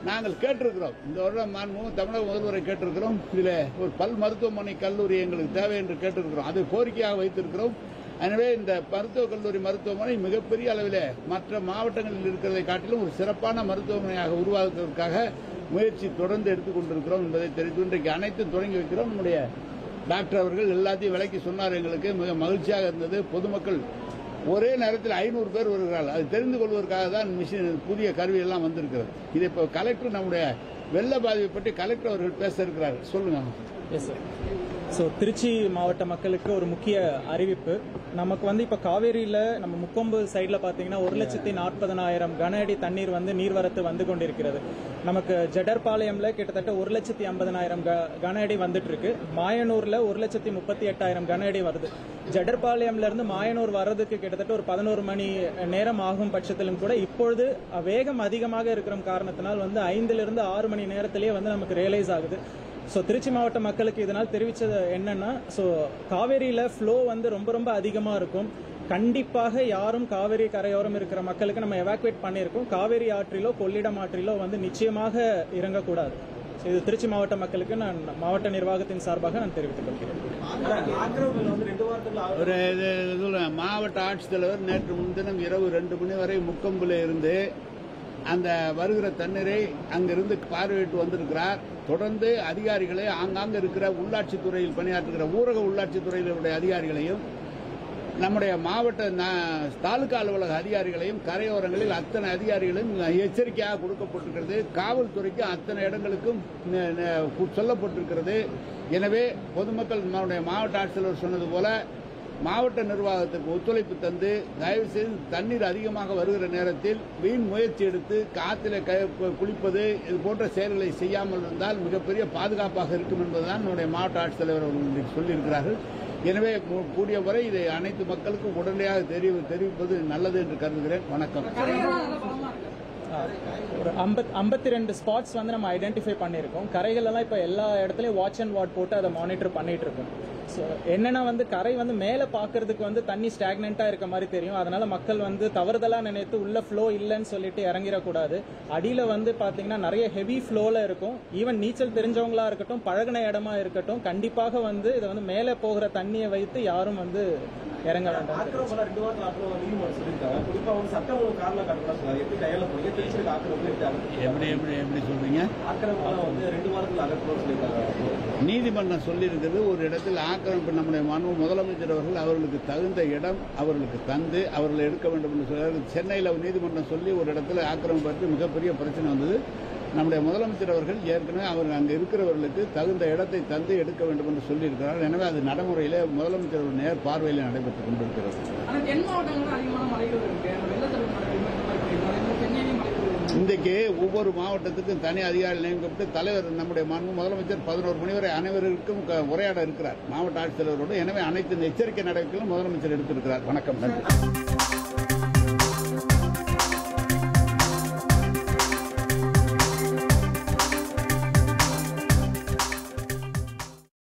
நாங்கள் கேட்டிருக்கிறோம் இந்த வருடம் மாண்புமிகு தமிழக முதல்வரை கேட்டிருக்கிறோம் இதில் ஒரு பல் மருத்துவமனை கல்லூரி எங்களுக்கு தேவை என்று கேட்டிருக்கிறோம் அது கோரிக்கையாக வைத்திருக்கிறோம் எனவே இந்த மருத்துவக் கல்லூரி மருத்துவமனை மிகப்பெரிய அளவில் மற்ற மாவட்டங்களில் இருக்கிறதை காட்டிலும் ஒரு சிறப்பான மருத்துவமனையாக உருவாக்குவதற்காக முயற்சி தொடர்ந்து எடுத்துக் கொண்டிருக்கிறோம் என்பதை தெரிவித்து இன்றைக்கு அனைத்தும் தொடங்கி வைக்கிறோம் நம்முடைய டாக்டர் அவர்கள் எல்லாத்தையும் விலைக்கு சொன்னார் எங்களுக்கு மிக மகிழ்ச்சியாக இருந்தது பொதுமக்கள் ஒரே நேரத்தில் ஐநூறு பேர் வருகிறார்கள் அது தெரிந்து கொள்வதற்காக தான் மிஷின் புதிய கருவி எல்லாம் வந்திருக்கிறது இது இப்போ கலெக்டர் நம்முடைய வெள்ள பாதிப்பை பற்றி கலெக்டர் அவர்கள் பேச இருக்கிறார்கள் சொல்லுங்க எஸ் சார் ஸோ திருச்சி மாவட்ட மக்களுக்கு ஒரு முக்கிய அறிவிப்பு நமக்கு வந்து இப்போ காவேரியில் நம்ம முக்கொம்பு சைடில் பார்த்தீங்கன்னா ஒரு லட்சத்தி நாற்பதனாயிரம் கன அடி தண்ணீர் வந்து நீர்வரத்து வந்து கொண்டிருக்கிறது நமக்கு ஜடர்பாளையம்ல கிட்டத்தட்ட ஒரு லட்சத்தி ஐம்பதனாயிரம் க- கன அடி வந்துட்டு இருக்கு மாயனூர்ல ஒரு லட்சத்தி முப்பத்தி எட்டாயிரம் கன அடி வருது ஜடர்பாளையம்ல இருந்து மாயனூர் வர்றதுக்கு கிட்டத்தட்ட ஒரு பதினோரு மணி நேரம் ஆகும் பட்சத்திலும் கூட இப்பொழுது வேகம் அதிகமாக இருக்கிற காரணத்தினால் வந்து ஐந்துல இருந்து ஆறு மணி நேரத்திலேயே வந்து நமக்கு ரியலைஸ் ஆகுது ஸோ திருச்சி மாவட்ட மக்களுக்கு இதனால் தெரிவித்தது என்னன்னா ஸோ காவேரியில் ஃப்ளோ வந்து ரொம்ப ரொம்ப அதிகமாக இருக்கும் கண்டிப்பாக யாரும் காவேரி கரையோரம் இருக்கிற மக்களுக்கு நம்ம எவாக்குவேட் பண்ணியிருக்கோம் காவேரி ஆற்றிலோ கொள்ளிடம் ஆற்றிலோ வந்து நிச்சயமாக இறங்கக்கூடாது ஸோ இது திருச்சி மாவட்ட மக்களுக்கு நான் மாவட்ட நிர்வாகத்தின் சார்பாக நான் தெரிவித்துக் கொள்கிறேன் ஒரு இது இதுல மாவட்ட ஆட்சித்தலைவர் நேற்று முன்தினம் இரவு ரெண்டு மணி வரை முக்கொம்புல இருந்து அந்த வருகிற தண்ணீரை அங்கிருந்து பார்வையிட்டு வந்திருக்கிறார் தொடர்ந்து அதிகாரிகளை ஆங்காங்க இருக்கிற உள்ளாட்சித்துறையில் பணியாற்றுகிற ஊரக உள்ளாட்சித்துறையினுடைய அதிகாரிகளையும் நம்முடைய மாவட்ட ந- தாலுகா அலுவலக அதிகாரிகளையும் கரையோரங்களில் அத்தனை அதிகாரிகளையும் எச்சரிக்கையாக கொடுக்கப்பட்டிருக்கிறது காவல்துறைக்கு அத்தனை இடங்களுக்கும் ந- ந- சொல்லப்பட்டிருக்கிறது எனவே பொதுமக்கள் நம்முடைய மாவட்ட ஆட்சித்தலைவர் சொன்னது போல மாவட்ட நிர்வாகத்துக்கு ஒத்துழைப்பு தந்து தயவு செய்து தண்ணீர் அதிகமாக வருகிற நேரத்தில் வீண் முயற்சி எடுத்து காத்தில க- குளிப்பது இது போன்ற செயல்களை செய்யாமல் இருந்தால் மிகப்பெரிய பாதுகாப்பாக இருக்கும் என்பதுதான் நம்முடைய மாவட்ட ஆட்சித்தலைவர் அவர்கள் இன்றைக்கு சொல்லியிருக்கிறார்கள் எனவே மு- கூடிய வரை இதை அனைத்து மக்களுக்கும் உடனடியாக தெரிவி தெரிவிப்பது நல்லது என்று கருதுகிறேன் வணக்கம் ஒரு ஐம்பத் ஐம்பத்தி ரெண்டு ஸ்பாட்ஸ் வந்து நம்ம ஐடென்டிஃபை பண்ணியிருக்கோம் கரைகள் எல்லாம் இப்போ எல்லா இடத்துலயும் வாட்ச் அண்ட் வாட் போட்டு அதை மானிட்டர் பண்ணிட்டு இருக்கோம் ஸோ என்னன்னா வந்து கரை வந்து மேலே பார்க்கறதுக்கு வந்து தண்ணி ஸ்டாக்னெண்ட்டாக இருக்க மாதிரி தெரியும் அதனால மக்கள் வந்து தவறுதலா நினைத்து உள்ள ஃப்ளோ இல்லைன்னு சொல்லிட்டு இறங்கிடக்கூடாது அடியில வந்து பாத்தீங்கன்னா நிறைய ஹெவி ஃப்ளோல இருக்கும் ஈவன் நீச்சல் தெரிஞ்சவங்களா இருக்கட்டும் பழகின இடமா இருக்கட்டும் கண்டிப்பாக வந்து இதை வந்து மேலே போகிற தண்ணியை வைத்து யாரும் வந்து இறங்க வேண்டாம் ஆக்கிரமிப்பு ரெண்டு வாரத்துல அப்புறம் நீதிமன்றம் சொல்லியிருக்காங்க குறிப்பா வந்து சட்டம் ஒழுங்கு காரணம் காட்டலாம் சொன்னாங்க எப்படி கையாள போறீங்க திருச்சிக்கு ஆக்கிரமிப்பு எப்படி அகற்றுவீங்க? எப்படி எப்படி எப்படி சொல்றீங்க ஆக்கிரமிப்புலாம் வந்து ரெண்டு வாரத்துல அகற்றணும்னு சொல்லியிருக்காங்க நீதிமன்றம் சொல்லியிருக்கிறது ஒரு இடத்தில் ஆக்கிரமிப்பு நம்முடைய மனு முதலமைச்சர் அவர்கள் அவர்களுக்கு தகுந்த இடம் அவர்களுக்கு தந்து அவர்களை எடுக்க வேண்டும் என்று சொல்றாரு சென்னையில் நீதிமன்றம் சொல்லி ஒரு இடத்துல ஆக்கிரமிப்பு பற்றி மிகப்பெரிய பிரச்சனை வந்தது நம்முடைய முதலமைச்சர் அவர்கள் ஏற்கனவே அவர் அங்கே இருக்கிறவர்களுக்கு தகுந்த இடத்தை தந்து எடுக்க வேண்டும் என்று சொல்லியிருக்கிறார் எனவே அது நடைமுறையில் முதலமைச்சர் அவர்கள் நேர் பார்வையில் நடைபெற்றுக் கொண்டிருக்கிறது ஆனா தென் மாவட்டங்கள்ல அதிகமான மலைகள் இருக்கு அந்த வெள்ளத்தடுப்பு மலைகள் இந்த மாதிரி இருக்கு. அதே மாதிரி சென்னையிலையும் மலைகள் இருக்கு. இன்றைக்கு ஒவ்வொரு மாவட்டத்துக்கும் தனி அதிகாரி நியமிக்கப்பட்டு தலைவர் நம்முடைய மாண்பு முதலமைச்சர் பதினோரு மணி வரை அனைவருக்கும் க- உரையாட இருக்கிறார் மாவட்ட ஆட்சித்தலைவரோடு எனவே அனைத்து எச்சரிக்கை நடவடிக்கைகளும் முதலமைச்சர் எடுத்திருக்கிறார் வணக்கம் நன்றி